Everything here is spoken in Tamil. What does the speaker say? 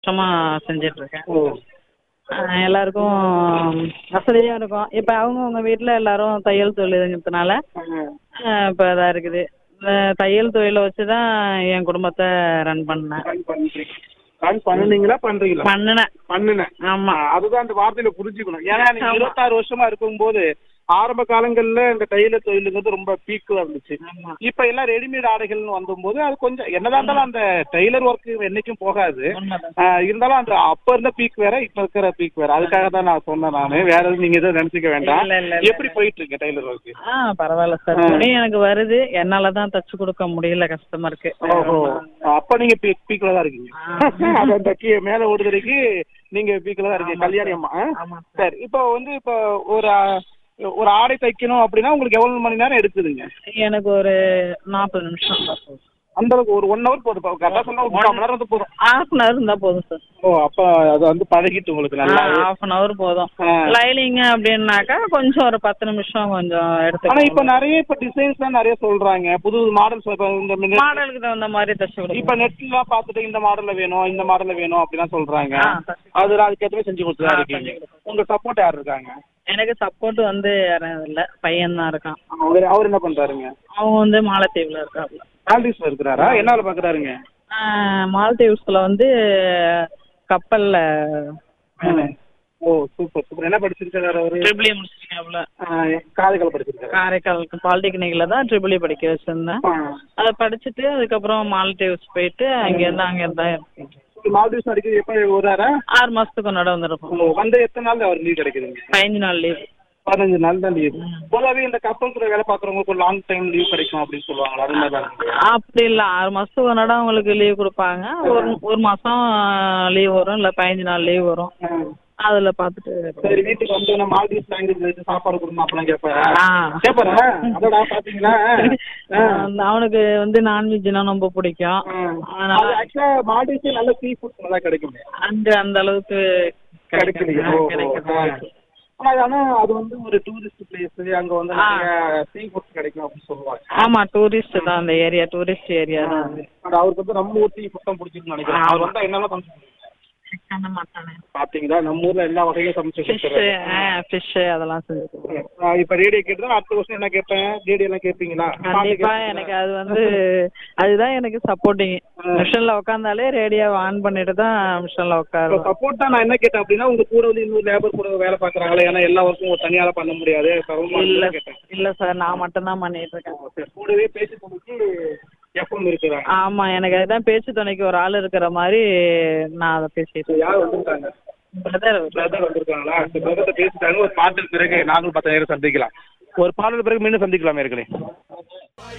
வருஷமா செஞ்சுட்டு இருக்கேன் ஓ ஆஹ் எல்லாருக்கும் வசதியா இருக்கும் இப்ப அவங்கவுங்க வீட்ல எல்லாரும் தையல் தொழிலுங்கிறதுனால ஆஹ் இப்ப இதா இருக்குது இந்த தையல் தொழிலை வச்சுதான் என் குடும்பத்தை ரன் பண்ணேன் ரன் பண்றீங்க ரன் பண்ணுனீங்களா பண்றீங்களா பண்ணுனேன் பண்ணுனேன் ஆமா அதுதான் அந்த வார்த்தையில புரிஞ்சுக்கணும் ஏன்னா நீங்க இருபத்தாறு வருஷமா இருக்கும்போது ஆரம்ப காலங்கள்ல இந்த தையல தொழிலுங்கிறது ரொம்ப பீக்கா இருந்துச்சு ஆமா இப்ப எல்லாம் ரெடிமேட் ஆடைகள்னு வந்தபோது அது கொஞ்சம் என்னதான் இருந்தாலும் அந்த டெய்லர் ஒர்க் என்னைக்கும் போகாது உண்மைதான் ஆஹ் இருந்தாலும் அந்த அப்ப இருந்த பீக் வேற இப்ப இருக்கிற பீக் வேற அதுக்காக தான் நான் சொன்னேன் நானு வேற எதுவும் நீங்க எதுவும் நினைச்சுக்க வேண்டாம் இல்ல, இல்ல, இல்ல. எப்படி போயிட்டு இருக்கு டெய்லர் ஒர்க் ஆ பரவாயில்ல சார் துணி எனக்கு வருது என்னால தான் தச்சு கொடுக்க முடியல கஸ்டமருக்கு ஓஹோ அப்ப நீங்க பீக் பீக்ல தான் இருக்கீங்க அது அந்த கீ- மேல ஓடுதலைக்கு நீங்க பீக்ல தான் இருக்கீங்க கல்யாணி அம்மா ஆ? ஆமா சரி இப்போ வந்து இப்போ ஒரு ஆ, ஒரு ஆடை தைக்கணும் அப்படின்னா உங்களுக்கு எவ்வளவு மணி நேரம் எடுக்குதுங்க எனக்கு ஒரு நாற்பது நிமிஷம் அந்த அளவுக்கு ஒரு ஒன் ஹவர் போதும் கரெக்டா சொன்னா ஒரு முக்கால் மணி நேரம் வந்து போதும் ஹாஃப் அன் ஹவர் இருந்தா போதும் சார் ஓ அப்ப அது வந்து பழகிட்டு உங்களுக்கு நல்லா ஹாஃப் அன் ஹவர் போதும் ஆ. லைனிங் அப்படின்னாக்கா கொஞ்சம் ஒரு பத்து நிமிஷம் கொஞ்சம் ஆனா எடுத்து இப்ப நிறைய இப்ப டிசைன்ஸ் தான் நிறைய சொல்றாங்க புது மாடல்ஸ் இப்ப இந்த net- மாடலுக்கு தகுந்த மாதிரி தச்சு கொடுக்கும் இப்ப நெட்ல பாத்துட்டு இந்த மாடல்ல வேணும் இந்த மாடல்ல வேணும் அப்படிலாம் சொல்றாங்க ஆ, தச்சு அது அதுக்கேற்ற செஞ்சு கொடுத்துதான் ஆ, இருக்கீங்க செஞ்சு உங்க சப்போர்ட் யார் இருக்காங்க எனக்கு சப்போர்ட் வந்து யாரும் இல்ல பையன் தான் இருக்கான் அவர் அவர் என்ன பண்றாருங்க அவன் வந்து மாலத்தீவுல இருக்காப்ல மால்டீவ்ஸ்ல இருக்கிறாரா என்ன வேலை பாக்குறாருங்க ஆஹ் மாலத்தீவ்ஸ்ல வந்து கப்பல்ல ஓ சூப்பர் சூப்பர் என்ன படிச்சிருக்காரு அவரு ட்ரிபிள் முடிச்சிருக்காப்ல காதைக்கால படிச்சிருக்காரு காரைக்கால் பாலிடெக்னிக்ல தான் ட்ரிபிள் படிக்க வச்சிருந்தேன் அதை படிச்சுட்டு அதுக்கப்புறம் மால்டீவ்ஸ் போயிட்டு அங்கேருந்து அங்கேருந்து தான் இருக்கேன் மால்டீவ்ஸ் அடிக்கடி எப்ப வராரா ஆறு மாசத்துக்கு ஒன்னோட வந்திருப்போம் ஓ, வந்து எத்தனை நாள் அவர் லீவ் கிடைக்குதுங்க பதினஞ்சு நாள் லீவ் பதினஞ்சு நாள் தான் லீவ் பொதுவாகவே இந்த கப்பல் துறை வேலை பார்க்குறவங்களுக்கு ஒரு லாங் டைம் லீவ் கிடைக்கும் அப்படின்னு சொல்லுவாங்க அது மாதிரி தான் அப்படி இல்ல ஆறு மாசத்துக்கு ஒன்னோட அவங்களுக்கு லீவ் கொடுப்பாங்க ஒரு ஒரு மாசம் லீவ் வரும் இல்ல பதினஞ்சு நாள் லீவ் வரும் அதுல பாத்துட்டு சரி வீட்டுக்கு வந்து நம்ம மால்டீவ்ஸ் லாங்குவேஜ் வச்சு சாப்பாடு கொடுமா அப்பெல்லாம் கேட்பாரா ஆ. கேட்பாரா அதோட பாத்தீங்களா ஆ. அந்த அவனுக்கு வந்து நான்வெஜ்னா ரொம்ப பிடிக்கும் அதனால அது ஆக்சுவலா மால்டீவ்ஸே நல்ல சீ ஃபுட் நல்லா கிடைக்கும் அந்த அந்த அளவுக்கு கிடைக்கலையா ஓ, ஓ. கிடைக்கிறது ஆனா அது ஆனா அது வந்து ஒரு டூரிஸ்ட் பிளேஸ் அங்க வந்து நிறைய சீ ஃபுட்ஸ் கிடைக்கும் அப்படின்னு சொல்லுவாங்க ஆமா டூரிஸ்ட் தான் அந்த ஏரியா டூரிஸ்ட் ஏரியா தான் அது ஆனா அவருக்கு வந்து நம்ம ஊர் சீ ஃபுட் தான் பிடிச்சிருக்குன்னு நினைக்கிறேன் அவர் வந்தா என்னெல்லாம் சமைச்சு சிக்கன் மட்டன் பாத்தீங்களா நம்ம ஊர்ல எல்லா வகையும் சமைச்சு ஃபிஷ் கொடுத்துறாரு. ஃபிஷ் அதெல்லாம் செஞ்சு கொடுப்போம். ஆ, இப்ப ரேடியோ கேட்டுதான் அடுத்த வருஷம் என்ன கேட்பேன் ரேடியோ எல்லாம் கேட்பீங்களா கண்டிப்பா எனக்கு அது வந்து அதுதான் எனக்கு சப்போர்ட்டிங் மிஷின்ல உட்காந்தாலே ரேடியோ ஆன் பண்ணிட்டு தான் மிஷின்ல உட்காருவேன் சப்போர்ட்டா நான் என்ன கேட்டேன் அப்படின்னா உங்க கூட வந்து இன்னொரு லேபர் கூட வேலை பாக்குறாங்களே ஏன்னா எல்லா ஒர்க்கும் ஒரு தனியால பண்ண முடியாது சமமா இல்ல இருக்குன்னு கேட்டேன் இல்ல சார் நான் மட்டும் தான் பண்ணிட்டு இருக்கேன் சரி, கூடவே பேசி கொடுத்து எஃப்எம் இருக்கிறாங்க ஆமா எனக்கு அதுதான் பேச்சு துணைக்கு ஒரு ஆள் இருக்கிற மாதிரி நான் அதை பேசிட்டு யார் வந்திருக்காங்க பிரதர் பிரதர் வந்திருக்காங்களா பிரதர் பேசிட்டாங்க ஒரு பாட்டுக்கு பிறகு நாங்களும் பத்து நேரம் சந்திக்கலாம் ஒரு பாடல் பிறகு மீண்டும் சந்திக்கலாம் ஏற்கனவே